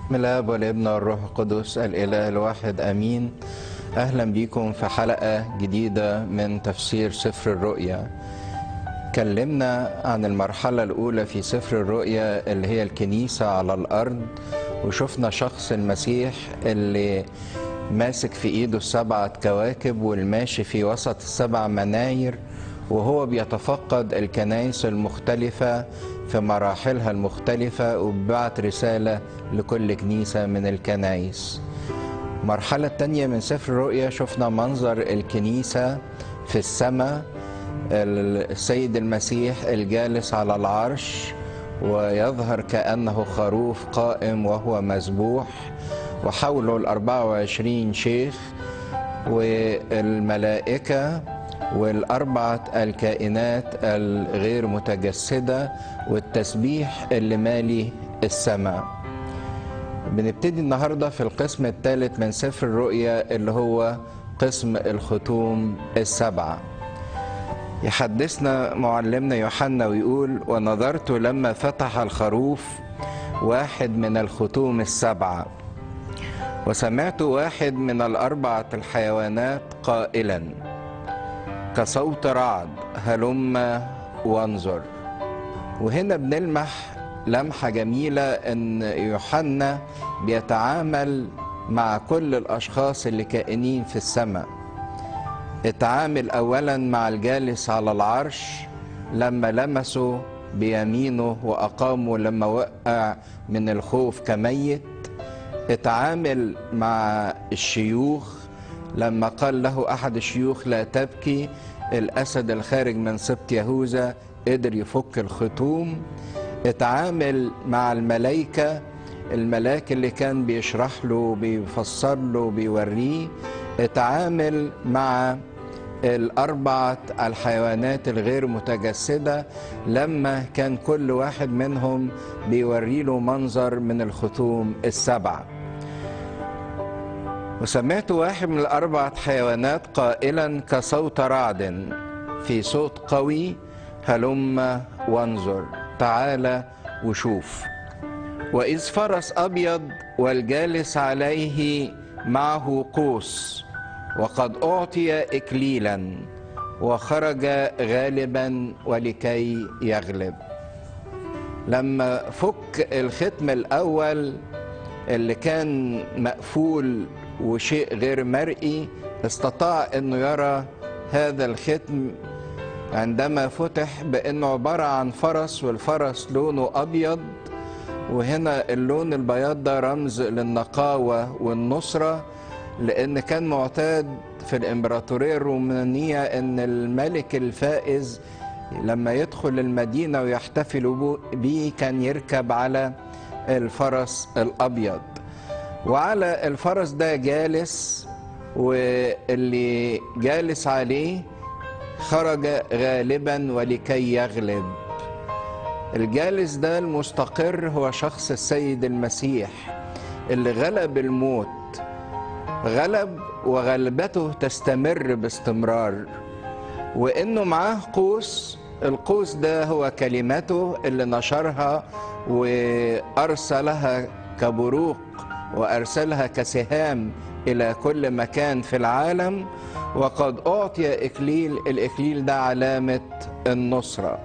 من الاب والابن والروح القدس الاله الواحد امين اهلا بيكم في حلقه جديده من تفسير سفر الرؤيا اتكلمنا عن المرحله الاولى في سفر الرؤيا اللي هي الكنيسه على الارض وشفنا شخص المسيح اللي ماسك في ايده السبعه كواكب والماشي في وسط السبع مناير وهو بيتفقد الكنائس المختلفة في مراحلها المختلفة وبعت رسالة لكل كنيسة من الكنائس المرحلة التانية من سفر الرؤيا شفنا منظر الكنيسة في السماء السيد المسيح الجالس على العرش ويظهر كأنه خروف قائم وهو مذبوح وحوله الأربعة وعشرين شيخ والملائكة والأربعة الكائنات الغير متجسدة والتسبيح اللي مالي السماء بنبتدي النهاردة في القسم الثالث من سفر الرؤيا اللي هو قسم الختوم السبعة يحدثنا معلمنا يوحنا ويقول ونظرت لما فتح الخروف واحد من الختوم السبعة وسمعت واحد من الأربعة الحيوانات قائلاً كصوت رعد هلم وانظر وهنا بنلمح لمحة جميلة ان يوحنا بيتعامل مع كل الاشخاص اللي كائنين في السماء اتعامل اولا مع الجالس على العرش لما لمسوا بيمينه واقاموا لما وقع من الخوف كميت اتعامل مع الشيوخ لما قال له احد الشيوخ لا تبكي الاسد الخارج من سبط يهوذا قدر يفك الختوم اتعامل مع الملائكه الملاك اللي كان بيشرح له بيفسر له بيوريه اتعامل مع الأربعة الحيوانات الغير متجسدة لما كان كل واحد منهم بيوري له منظر من الختوم السبعه وسمعت واحد من الأربعة حيوانات قائلا كصوت رعد في صوت قوي هلم وانظر تعال وشوف وإذ فرس أبيض والجالس عليه معه قوس وقد أعطي إكليلا وخرج غالبا ولكي يغلب لما فك الختم الأول اللي كان مقفول وشيء غير مرئي استطاع انه يرى هذا الختم عندما فتح بانه عباره عن فرس والفرس لونه ابيض وهنا اللون البياض ده رمز للنقاوه والنصره لان كان معتاد في الامبراطوريه الرومانيه ان الملك الفائز لما يدخل المدينه ويحتفلوا به كان يركب على الفرس الابيض وعلى الفرس ده جالس واللي جالس عليه خرج غالبا ولكي يغلب الجالس ده المستقر هو شخص السيد المسيح اللي غلب الموت غلب وغلبته تستمر باستمرار وانه معاه قوس القوس ده هو كلمته اللي نشرها وارسلها كبروق وارسلها كسهام الى كل مكان في العالم وقد اعطي اكليل الاكليل ده علامه النصره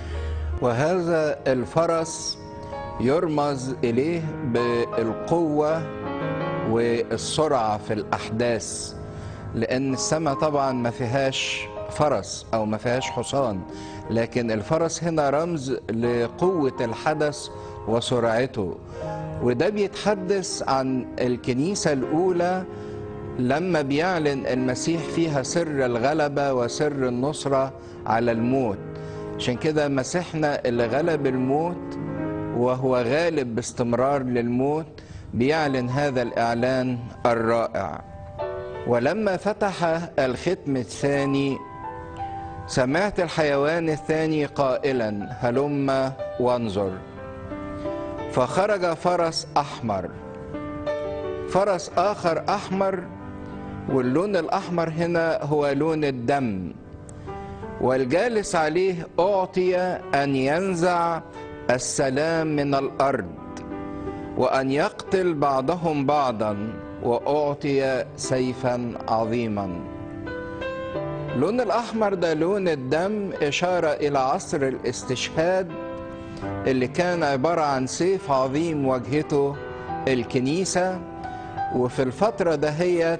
وهذا الفرس يرمز اليه بالقوه والسرعه في الاحداث لان السماء طبعا ما فيهاش فرس او ما فيهاش حصان لكن الفرس هنا رمز لقوه الحدث وسرعته وده بيتحدث عن الكنيسة الأولى لما بيعلن المسيح فيها سر الغلبة وسر النصرة على الموت عشان كده مسيحنا اللي غلب الموت وهو غالب باستمرار للموت بيعلن هذا الإعلان الرائع ولما فتح الختم الثاني سمعت الحيوان الثاني قائلا هلم وانظر فخرج فرس احمر فرس اخر احمر واللون الاحمر هنا هو لون الدم والجالس عليه اعطي ان ينزع السلام من الارض وأن يقتل بعضهم بعضا وأعطي سيفا عظيما اللون الأحمر ده لون الدم إشارة إلى عصر الاستشهاد اللي كان عبارة عن سيف عظيم واجهته الكنيسة وفي الفترة دهيت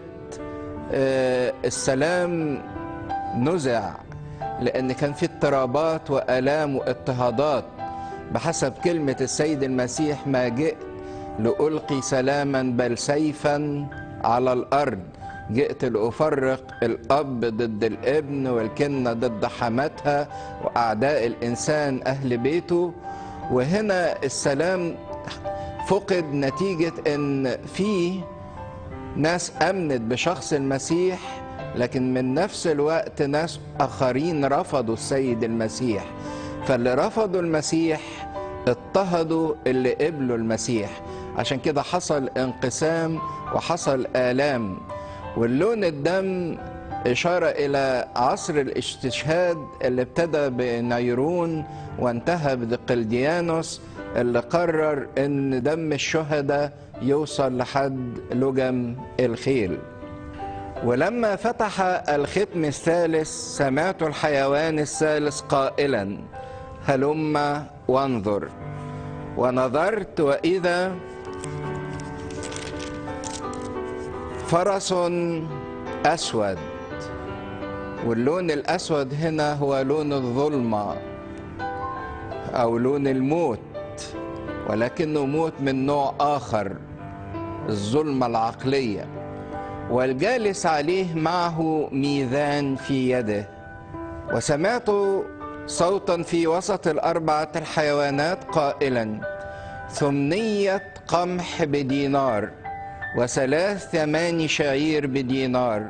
السلام نزع لأن كان في اضطرابات وآلام واضطهادات بحسب كلمة السيد المسيح ما جئت لألقي سلاما بل سيفا على الأرض جئت لأفرق الأب ضد الابن والكنة ضد حماتها وأعداء الإنسان أهل بيته وهنا السلام فقد نتيجة أن في ناس أمنت بشخص المسيح لكن من نفس الوقت ناس آخرين رفضوا السيد المسيح فاللي رفضوا المسيح اضطهدوا اللي قبلوا المسيح عشان كده حصل انقسام وحصل آلام واللون الدم إشارة إلى عصر الاستشهاد اللي ابتدى بنيرون وانتهى بدقلديانوس اللي قرر ان دم الشهداء يوصل لحد لجم الخيل ولما فتح الختم الثالث سمعت الحيوان الثالث قائلا هلم وانظر ونظرت واذا فرس اسود واللون الاسود هنا هو لون الظلمه او لون الموت ولكنه موت من نوع اخر الظلمه العقليه والجالس عليه معه ميزان في يده وسمعت صوتا في وسط الاربعه الحيوانات قائلا ثمنيه قمح بدينار وثلاث ثمان شعير بدينار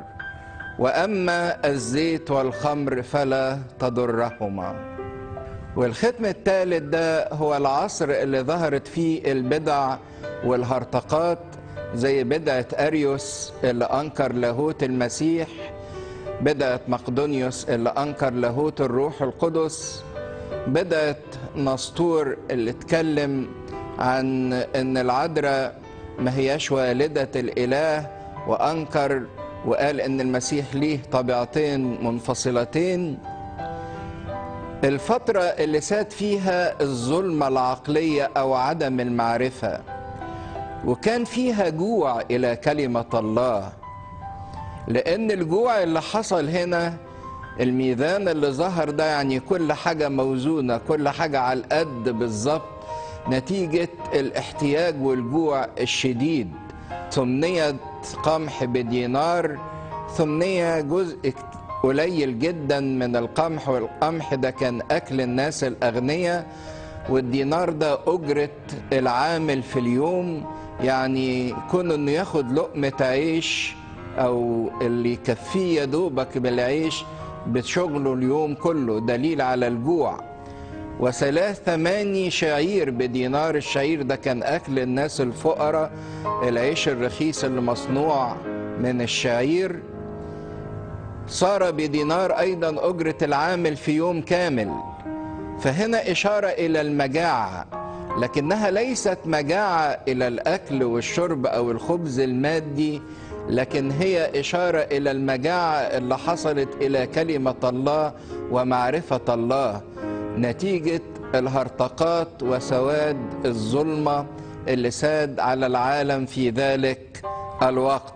واما الزيت والخمر فلا تضرهما والختم الثالث ده هو العصر اللي ظهرت فيه البدع والهرطقات زي بدعة أريوس اللي أنكر لاهوت المسيح بدعة مقدونيوس اللي أنكر لاهوت الروح القدس بدعة نسطور اللي اتكلم عن أن العذراء ما هياش والدة الإله وأنكر وقال أن المسيح ليه طبيعتين منفصلتين الفترة اللي ساد فيها الظلمة العقلية أو عدم المعرفة وكان فيها جوع إلى كلمة الله لأن الجوع اللي حصل هنا الميزان اللي ظهر ده يعني كل حاجة موزونة كل حاجة على القد بالظبط نتيجة الاحتياج والجوع الشديد ثمنية قمح بدينار ثمنية جزء قليل جدا من القمح والقمح ده كان أكل الناس الأغنياء والدينار ده أجرة العامل في اليوم يعني كون انه ياخد لقمة عيش او اللي يكفيه يا دوبك بالعيش بشغله اليوم كله دليل على الجوع وثلاث ثماني شعير بدينار الشعير ده كان اكل الناس الفقراء العيش الرخيص اللي مصنوع من الشعير صار بدينار ايضا اجرة العامل في يوم كامل فهنا اشارة الى المجاعة لكنها ليست مجاعة إلى الأكل والشرب أو الخبز المادي لكن هي إشارة إلى المجاعة اللي حصلت إلى كلمة الله ومعرفة الله نتيجة الهرطقات وسواد الظلمة اللي ساد على العالم في ذلك الوقت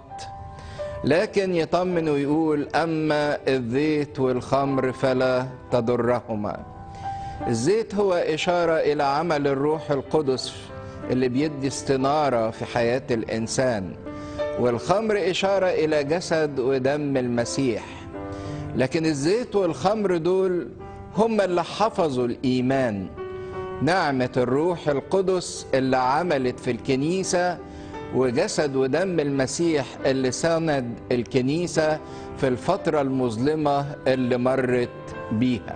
لكن يطمن ويقول أما الزيت والخمر فلا تضرهما الزيت هو إشارة إلى عمل الروح القدس اللي بيدي استنارة في حياة الإنسان والخمر إشارة إلى جسد ودم المسيح لكن الزيت والخمر دول هم اللي حفظوا الإيمان نعمة الروح القدس اللي عملت في الكنيسة وجسد ودم المسيح اللي ساند الكنيسة في الفترة المظلمة اللي مرت بيها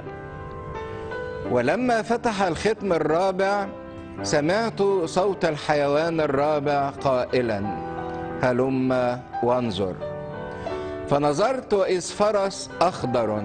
ولما فتح الختم الرابع سمعت صوت الحيوان الرابع قائلا هلم وانظر فنظرت واذ فرس اخضر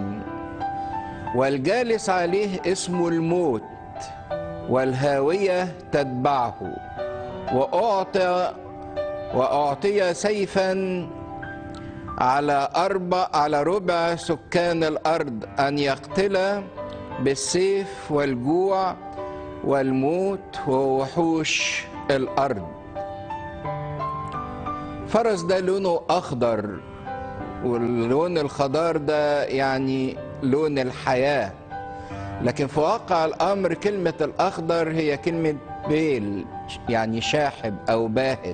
والجالس عليه اسم الموت والهاويه تتبعه وأعطى وأعطي سيفا على أربع على ربع سكان الأرض أن يقتل بالسيف والجوع والموت ووحوش الأرض فرس ده لونه أخضر واللون الخضار ده يعني لون الحياة لكن في واقع الأمر كلمة الأخضر هي كلمة بيل يعني شاحب أو باهت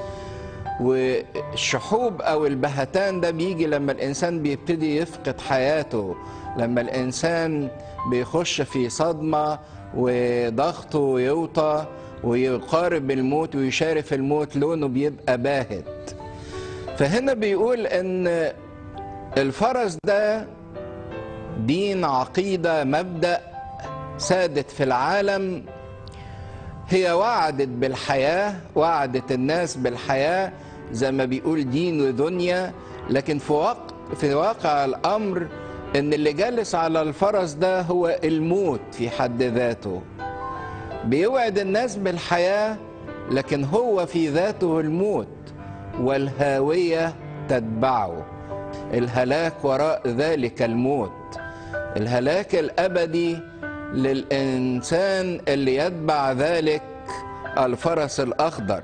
والشحوب أو البهتان ده بيجي لما الإنسان بيبتدي يفقد حياته لما الإنسان بيخش في صدمة وضغطه يوطى ويقارب الموت ويشارف الموت لونه بيبقى باهت فهنا بيقول ان الفرس ده دين عقيده مبدا سادت في العالم هي وعدت بالحياه وعدت الناس بالحياه زي ما بيقول دين ودنيا لكن في وقت في واقع الامر ان اللي جالس على الفرس ده هو الموت في حد ذاته بيوعد الناس بالحياه لكن هو في ذاته الموت والهاويه تتبعه الهلاك وراء ذلك الموت الهلاك الابدي للانسان اللي يتبع ذلك الفرس الاخضر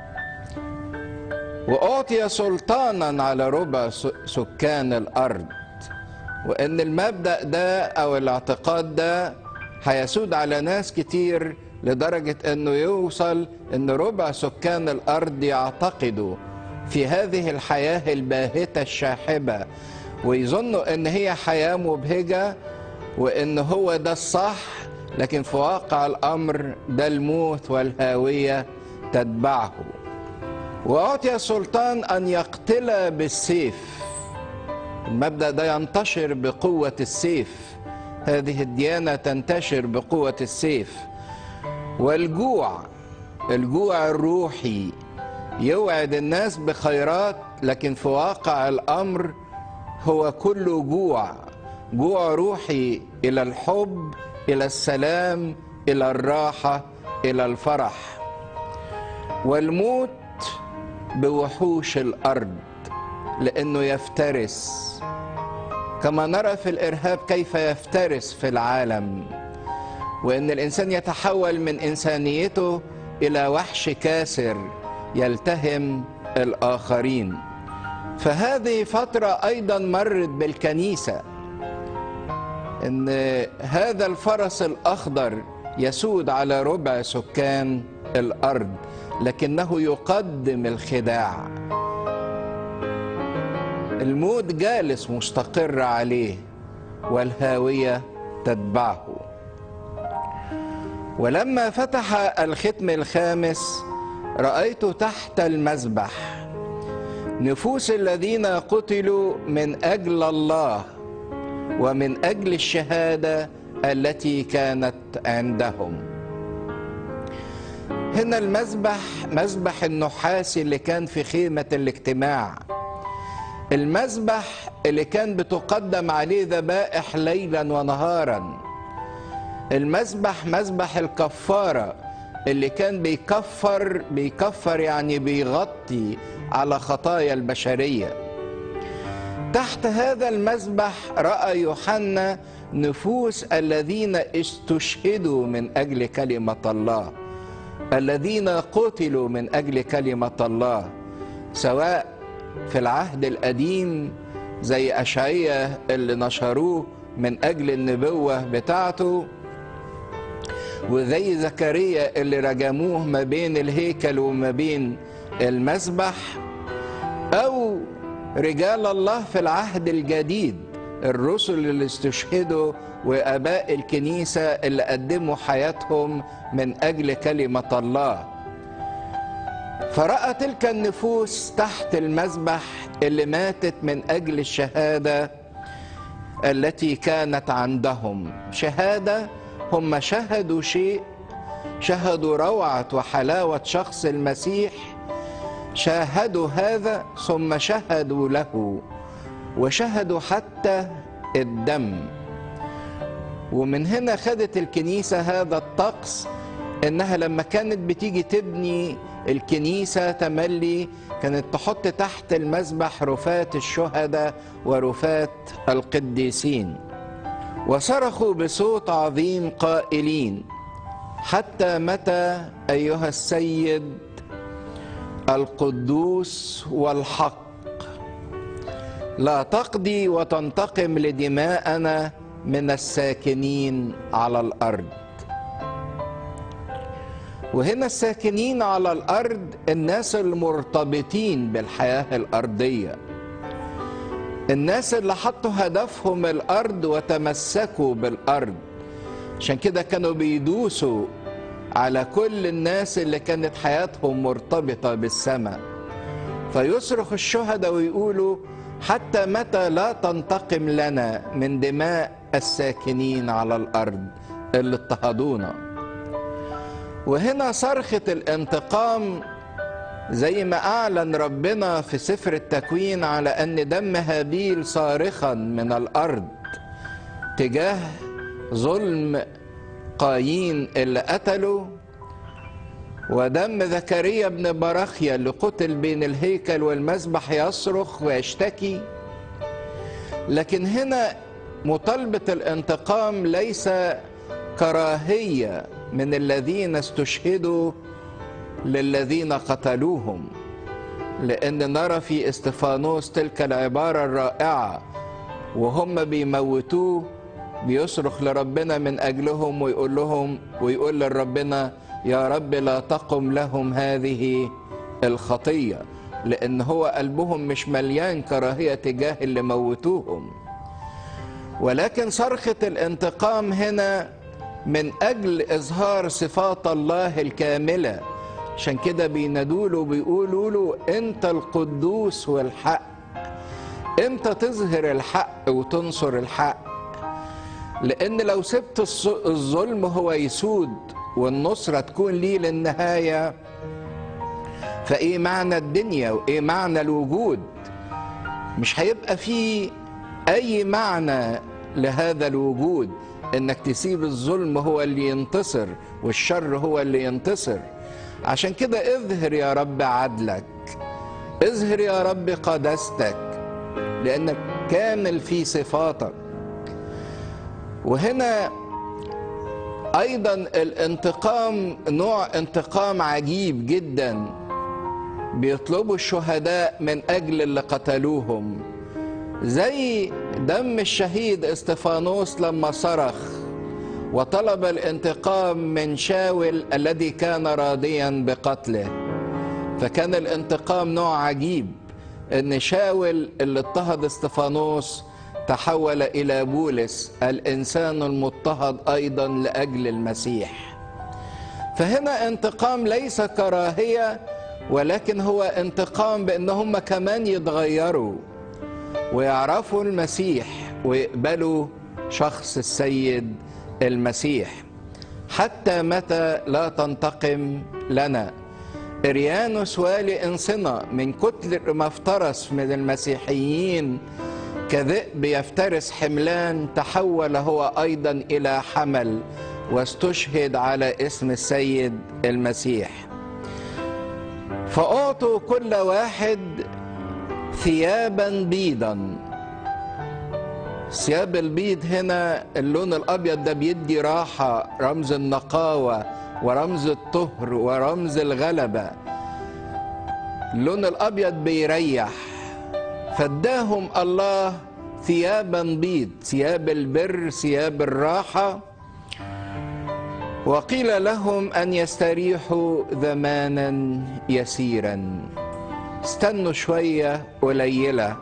واعطي سلطانا على ربع سكان الارض وان المبدا ده او الاعتقاد ده هيسود على ناس كتير لدرجه انه يوصل ان ربع سكان الارض يعتقدوا في هذه الحياه الباهته الشاحبه ويظنوا ان هي حياه مبهجه وان هو ده الصح لكن في واقع الامر ده الموت والهاويه تتبعه واعطي السلطان ان يقتل بالسيف المبدا ده ينتشر بقوه السيف هذه الديانه تنتشر بقوه السيف والجوع الجوع الروحي يوعد الناس بخيرات لكن في واقع الامر هو كله جوع جوع روحي الى الحب الى السلام الى الراحه الى الفرح والموت بوحوش الارض لانه يفترس كما نرى في الارهاب كيف يفترس في العالم وان الانسان يتحول من انسانيته الى وحش كاسر يلتهم الاخرين فهذه فتره ايضا مرت بالكنيسه ان هذا الفرس الاخضر يسود على ربع سكان الارض لكنه يقدم الخداع الموت جالس مستقر عليه والهاويه تتبعه ولما فتح الختم الخامس رايت تحت المذبح نفوس الذين قتلوا من اجل الله ومن اجل الشهاده التي كانت عندهم هنا المذبح مذبح النحاس اللي كان في خيمه الاجتماع المذبح اللي كان بتقدم عليه ذبائح ليلا ونهارا المذبح مذبح الكفاره اللي كان بيكفر بيكفر يعني بيغطي على خطايا البشريه تحت هذا المذبح راى يوحنا نفوس الذين استشهدوا من اجل كلمه الله الذين قتلوا من اجل كلمه الله سواء في العهد القديم زي اشعياء اللي نشروه من اجل النبوه بتاعته وزي زكريا اللي رجموه ما بين الهيكل وما بين المسبح او رجال الله في العهد الجديد الرسل اللي استشهدوا واباء الكنيسه اللي قدموا حياتهم من اجل كلمه الله فراى تلك النفوس تحت المذبح اللي ماتت من اجل الشهاده التي كانت عندهم شهاده هم شهدوا شيء شهدوا روعه وحلاوه شخص المسيح شاهدوا هذا ثم شهدوا له وشهدوا حتى الدم ومن هنا خدت الكنيسه هذا الطقس انها لما كانت بتيجي تبني الكنيسة تملي كانت تحط تحت المذبح رفات الشهداء ورفات القديسين وصرخوا بصوت عظيم قائلين حتى متى أيها السيد القدوس والحق لا تقضي وتنتقم لدماءنا من الساكنين على الارض وهنا الساكنين على الارض الناس المرتبطين بالحياه الارضيه الناس اللي حطوا هدفهم الارض وتمسكوا بالارض عشان كده كانوا بيدوسوا على كل الناس اللي كانت حياتهم مرتبطه بالسماء فيصرخ الشهداء ويقولوا حتى متى لا تنتقم لنا من دماء الساكنين على الارض اللي اضطهدونا وهنا صرخه الانتقام زي ما اعلن ربنا في سفر التكوين على ان دم هابيل صارخا من الارض تجاه ظلم قايين اللي قتله ودم زكريا بن براخيا اللي قتل بين الهيكل والمذبح يصرخ ويشتكي لكن هنا مطالبة الانتقام ليس كراهية من الذين استشهدوا للذين قتلوهم لأن نرى في استفانوس تلك العبارة الرائعة وهم بيموتوه بيصرخ لربنا من أجلهم ويقول لهم ويقول لربنا يا رب لا تقم لهم هذه الخطية لأن هو قلبهم مش مليان كراهية تجاه اللي موتوهم ولكن صرخة الانتقام هنا من أجل إظهار صفات الله الكاملة عشان كده بينادوا له بيقولوا له أنت القدوس والحق أنت تظهر الحق وتنصر الحق لأن لو سبت الظلم هو يسود والنصرة تكون ليه للنهاية فإيه معنى الدنيا وإيه معنى الوجود مش هيبقى فيه أي معنى لهذا الوجود إنك تسيب الظلم هو اللي ينتصر والشر هو اللي ينتصر عشان كده اظهر يا رب عدلك اظهر يا رب قداستك لأنك كامل في صفاتك وهنا ايضا الانتقام نوع انتقام عجيب جدا بيطلبوا الشهداء من اجل اللي قتلوهم زي دم الشهيد استفانوس لما صرخ وطلب الانتقام من شاول الذي كان راضيا بقتله فكان الانتقام نوع عجيب ان شاول اللي اضطهد استفانوس تحول الى بولس الانسان المضطهد ايضا لاجل المسيح فهنا انتقام ليس كراهيه ولكن هو انتقام بان هم كمان يتغيروا ويعرفوا المسيح ويقبلوا شخص السيد المسيح حتى متى لا تنتقم لنا اريانوس والي انصنا من كتر ما افترس من المسيحيين كذئب يفترس حملان تحول هو ايضا الى حمل واستشهد على اسم السيد المسيح فاعطوا كل واحد ثيابا بيضا ثياب البيض هنا اللون الابيض ده بيدي راحه رمز النقاوه ورمز الطهر ورمز الغلبه اللون الابيض بيريح فاداهم الله ثيابا بيض ثياب البر ثياب الراحه وقيل لهم ان يستريحوا زمانا يسيرا استنوا شويه قليله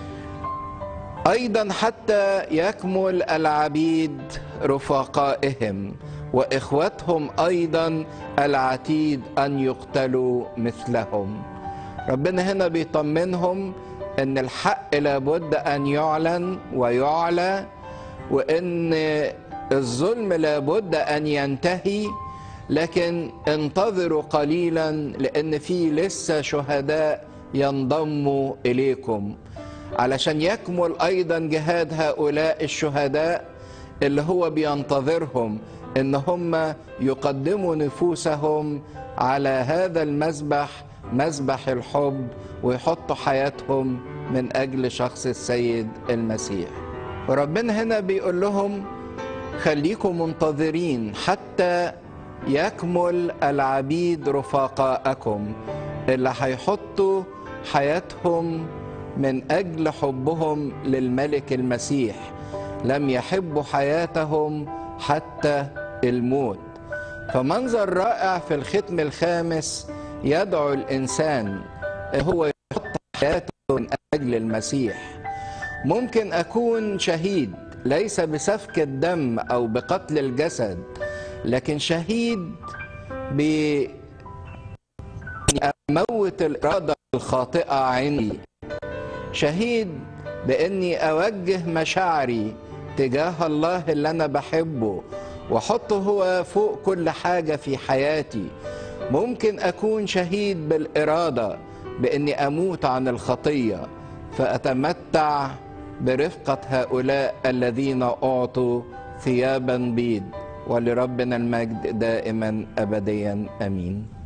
ايضا حتى يكمل العبيد رفقائهم واخوتهم ايضا العتيد ان يقتلوا مثلهم ربنا هنا بيطمنهم ان الحق لابد ان يعلن ويعلى وان الظلم لابد ان ينتهي لكن انتظروا قليلا لان في لسه شهداء ينضموا اليكم علشان يكمل ايضا جهاد هؤلاء الشهداء اللي هو بينتظرهم ان هم يقدموا نفوسهم على هذا المذبح مذبح الحب ويحطوا حياتهم من اجل شخص السيد المسيح وربنا هنا بيقول لهم خليكم منتظرين حتى يكمل العبيد رفقاءكم اللي هيحطوا حياتهم من اجل حبهم للملك المسيح لم يحبوا حياتهم حتى الموت فمنظر رائع في الختم الخامس يدعو الانسان هو يحط حياته من اجل المسيح ممكن اكون شهيد ليس بسفك الدم او بقتل الجسد لكن شهيد ب اموت الاراده الخاطئه عندي شهيد باني اوجه مشاعري تجاه الله اللي انا بحبه واحطه هو فوق كل حاجه في حياتي ممكن اكون شهيد بالاراده باني اموت عن الخطيه فاتمتع برفقه هؤلاء الذين اعطوا ثيابا بيض ولربنا المجد دائما ابديا امين